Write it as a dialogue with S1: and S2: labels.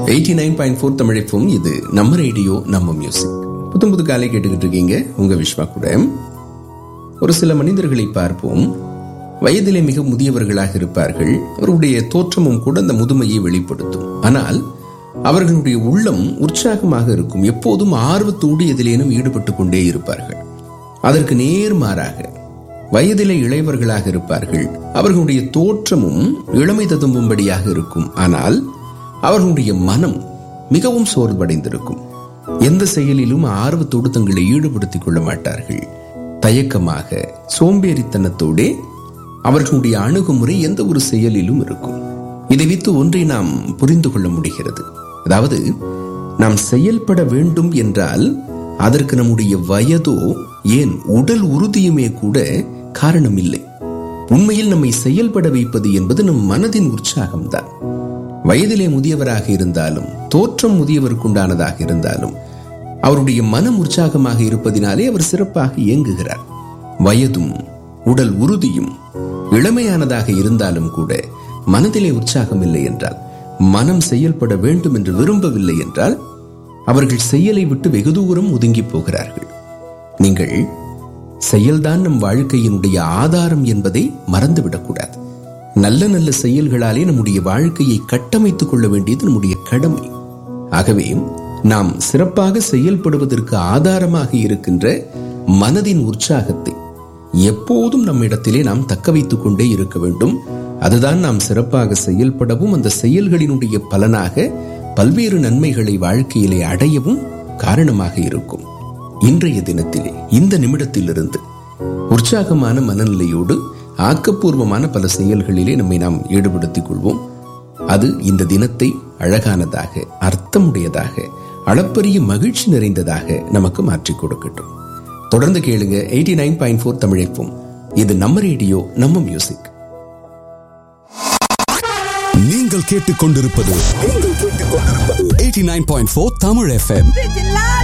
S1: eighty nine point four தமிழைப்பும் இது நம்ம ரேடியோ நம்ம மியூசிக் புத்தம் புது காலை கேட்டுக்கிட்டு இருக்கீங்க உங்க விஸ்வா கூட ஒரு சில மனிதர்களை பார்ப்போம் வயதிலே மிக முதியவர்களாக இருப்பார்கள் அவருடைய தோற்றமும் கூட அந்த முதுமையை வெளிப்படுத்தும் ஆனால் அவர்களுடைய உள்ளம் உற்சாகமாக இருக்கும் எப்போதும் ஆர்வத்தோடு எதிலேனும் ஈடுபட்டு கொண்டே இருப்பார்கள் அதற்கு நேர்மாறாக வயதிலே இளையவர்களாக இருப்பார்கள் அவர்களுடைய தோற்றமும் இளமை ததும்பும்படியாக இருக்கும் ஆனால் அவர்களுடைய மனம் மிகவும் சோர்வடைந்திருக்கும் எந்த செயலிலும் ஆர்வத்தோடு தங்களை ஈடுபடுத்திக் கொள்ள மாட்டார்கள் தயக்கமாக சோம்பேறித்தனத்தோடே அவர்களுடைய அணுகுமுறை எந்த ஒரு செயலிலும் இருக்கும் இதை வைத்து ஒன்றை நாம் புரிந்து கொள்ள முடிகிறது அதாவது நாம் செயல்பட வேண்டும் என்றால் அதற்கு நம்முடைய வயதோ ஏன் உடல் உறுதியுமே கூட காரணம் இல்லை உண்மையில் நம்மை செயல்பட வைப்பது என்பது நம் மனதின் உற்சாகம்தான் வயதிலே முதியவராக இருந்தாலும் தோற்றம் முதியவருக்குண்டானதாக இருந்தாலும் அவருடைய மனம் உற்சாகமாக இருப்பதினாலே அவர் சிறப்பாக இயங்குகிறார் வயதும் உடல் உறுதியும் இளமையானதாக இருந்தாலும் கூட மனதிலே உற்சாகம் இல்லை என்றால் மனம் செயல்பட வேண்டும் என்று விரும்பவில்லை என்றால் அவர்கள் செயலை விட்டு வெகு தூரம் ஒதுங்கி போகிறார்கள் நீங்கள் செயல்தான் நம் வாழ்க்கையினுடைய ஆதாரம் என்பதை மறந்துவிடக்கூடாது நல்ல நல்ல செயல்களாலே நம்முடைய வாழ்க்கையை கட்டமைத்துக் கொள்ள வேண்டியது நம்முடைய கடமை ஆகவே நாம் சிறப்பாக செயல்படுவதற்கு ஆதாரமாக இருக்கின்ற மனதின் உற்சாகத்தை எப்போதும் நம்மிடத்திலே நாம் தக்க வைத்துக் கொண்டே இருக்க வேண்டும் அதுதான் நாம் சிறப்பாக செயல்படவும் அந்த செயல்களினுடைய பலனாக பல்வேறு நன்மைகளை வாழ்க்கையிலே அடையவும் காரணமாக இருக்கும் இன்றைய தினத்திலே இந்த நிமிடத்திலிருந்து உற்சாகமான மனநிலையோடு ஆக்கப்பூர்வமான பல செயல்களிலே நம்மை நாம் ஈடுபடுத்திக் கொள்வோம் அது இந்த தினத்தை அழகானதாக அர்த்தமுடையதாக அளப்பரிய மகிழ்ச்சி நிறைந்ததாக நமக்கு மாற்றிக் கொடுக்கட்டும் தொடர்ந்து கேளுங்க எயிட்டி நைன் பாயிண்ட் ஃபோர் தமிழைப்பும் இது நம்ம ரேடியோ நம்ம மியூசிக்
S2: நீங்கள் கேட்டுக்கொண்டிருப்பது 89.4 தமிழ் எஃப்எம்